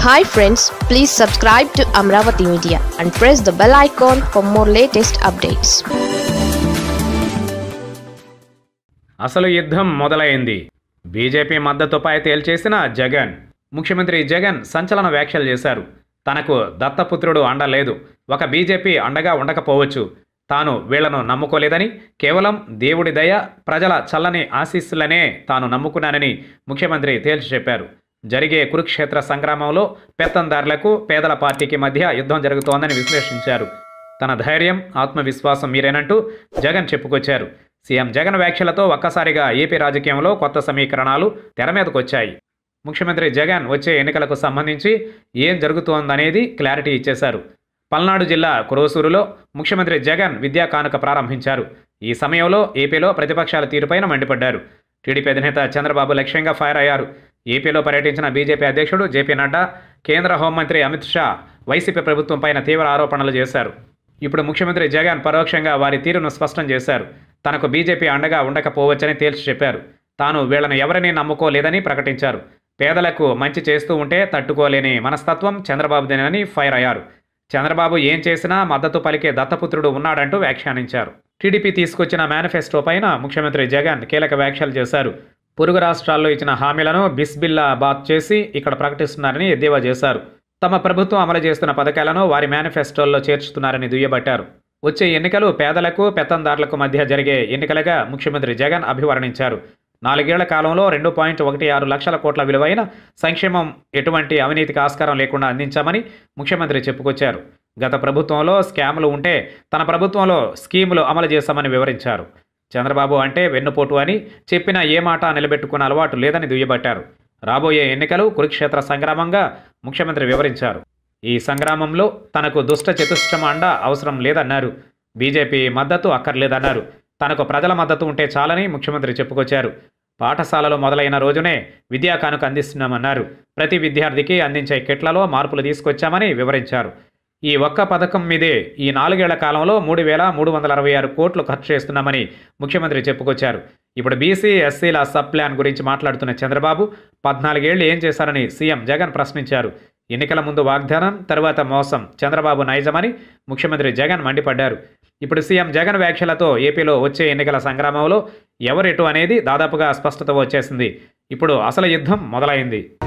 hi friends please subscribe to Amaravati media and press the bell icon for more latest updates అసలు యుద్ధం మొదలైంది BJP మద్దతుపై తేల్చేసిన Jagan ముఖ్యమంత్రి జగన్ సంచలన వ్యాఖ్యలు చేశారు తనకు దత్తపుత్రుడు అండ లేదు ఒక బీజేపీ అండగా ఉండకపోవచ్చు తాను వీళ్లను నమ్ముకోలేదని కేవలం దేవుడి దయ ప్రజల చల్లని ఆశీస్సులనే తాను నమ్ముకున్నానని ముఖ్యమంత్రి తేల్చి చెప్పారు జరిగే కురుక్షేత్ర సంగ్రామంలో పెత్తందారులకు పేదల పార్టీకి మధ్య యుద్ధం జరుగుతోందని విశ్లేషించారు తన ధైర్యం ఆత్మవిశ్వాసం మీరేనంటూ జగన్ చెప్పుకొచ్చారు సీఎం జగన్ వ్యాఖ్యలతో ఒక్కసారిగా ఏపీ రాజకీయంలో కొత్త సమీకరణాలు తెర మీదకొచ్చాయి ముఖ్యమంత్రి జగన్ వచ్చే ఎన్నికలకు సంబంధించి ఏం జరుగుతోందనేది క్లారిటీ ఇచ్చేశారు పల్నాడు జిల్లా కురోసూరులో ముఖ్యమంత్రి జగన్ విద్యా కానుక ప్రారంభించారు ఈ సమయంలో ఏపీలో ప్రతిపక్షాల తీరుపైన మండిపడ్డారు టీడీపీ అధినేత చంద్రబాబు లక్ష్యంగా ఫైర్ అయ్యారు ఏపీలో పర్యటించిన బీజేపీ అధ్యక్షుడు జేపీ నడ్డా కేంద్ర హోంమంత్రి అమిత్ షా వైసీపీ ప్రభుత్వం పైన తీవ్ర ఆరోపణలు చేశారు ఇప్పుడు ముఖ్యమంత్రి జగన్ పరోక్షంగా వారి తీరును స్పష్టం చేశారు తనకు బీజేపీ అండగా ఉండకపోవచ్చని తేల్చి చెప్పారు తాను వీళ్లను ఎవరినీ నమ్ముకోలేదని ప్రకటించారు పేదలకు మంచి చేస్తూ ఉంటే తట్టుకోలేని మనస్తత్వం చంద్రబాబుదేనని ఫైర్ అయ్యారు చంద్రబాబు ఏం చేసినా మద్దతు పలికే దత్తపుత్రుడు ఉన్నాడంటూ వ్యాఖ్యానించారు టీడీపీ తీసుకొచ్చిన మేనిఫెస్టో పైన ముఖ్యమంత్రి జగన్ కీలక వ్యాఖ్యలు చేశారు పొరుగు రాష్ట్రాల్లో ఇచ్చిన హామీలను బిస్బిల్లా బాత్ చేసి ఇక్కడ ప్రకటిస్తున్నారని ఎద్దేవా చేశారు తమ ప్రభుత్వం అమలు చేస్తున్న పథకాలను వారి మేనిఫెస్టోల్లో చేర్చుతున్నారని దుయ్యబట్టారు వచ్చే ఎన్నికలు పేదలకు పెత్తందారులకు మధ్య జరిగే ఎన్నికలుగా ముఖ్యమంత్రి జగన్ అభివర్ణించారు నాలుగేళ్ల కాలంలో రెండు పాయింట్ ఒకటి ఆరు లక్షల కోట్ల విలువైన సంక్షేమం ఎటువంటి అవినీతికి ఆస్కారం లేకుండా అందించామని ముఖ్యమంత్రి చెప్పుకొచ్చారు గత ప్రభుత్వంలో స్కాములు ఉంటే తన ప్రభుత్వంలో స్కీములు అమలు చేశామని వివరించారు చంద్రబాబు అంటే వెన్నుపోటు అని చెప్పిన ఏ మాట నిలబెట్టుకున్న అలవాటు లేదని దుయ్యబట్టారు రాబోయే ఎన్నికలు కురుక్షేత్ర సంగ్రామంగా ముఖ్యమంత్రి వివరించారు ఈ సంగ్రామంలో తనకు దుష్ట చతుష్టమ అండ అవసరం లేదన్నారు బీజేపీ మద్దతు అక్కర్లేదన్నారు తనకు ప్రజల మద్దతు ఉంటే చాలని ముఖ్యమంత్రి చెప్పుకొచ్చారు పాఠశాలలు మొదలైన రోజునే విద్యా కానుక అందిస్తున్నామన్నారు ప్రతి విద్యార్థికి అందించే కిట్లలో మార్పులు తీసుకొచ్చామని వివరించారు ఈ ఒక్క పథకం మీదే ఈ నాలుగేళ్ల కాలంలో మూడు వేల మూడు వందల అరవై ఆరు కోట్లు ఖర్చు చేస్తున్నామని ముఖ్యమంత్రి చెప్పుకొచ్చారు ఇప్పుడు బీసీ ఎస్సీల సబ్ ప్లాన్ గురించి మాట్లాడుతున్న చంద్రబాబు పద్నాలుగేళ్లు ఏం చేశారని సీఎం జగన్ ప్రశ్నించారు ఎన్నికల ముందు వాగ్దానం తర్వాత మోసం చంద్రబాబు నైజమని ముఖ్యమంత్రి జగన్ మండిపడ్డారు ఇప్పుడు సీఎం జగన్ వ్యాఖ్యలతో ఏపీలో వచ్చే ఎన్నికల సంగ్రామంలో ఎవరెటు అనేది దాదాపుగా స్పష్టత వచ్చేసింది ఇప్పుడు అసలు యుద్ధం మొదలైంది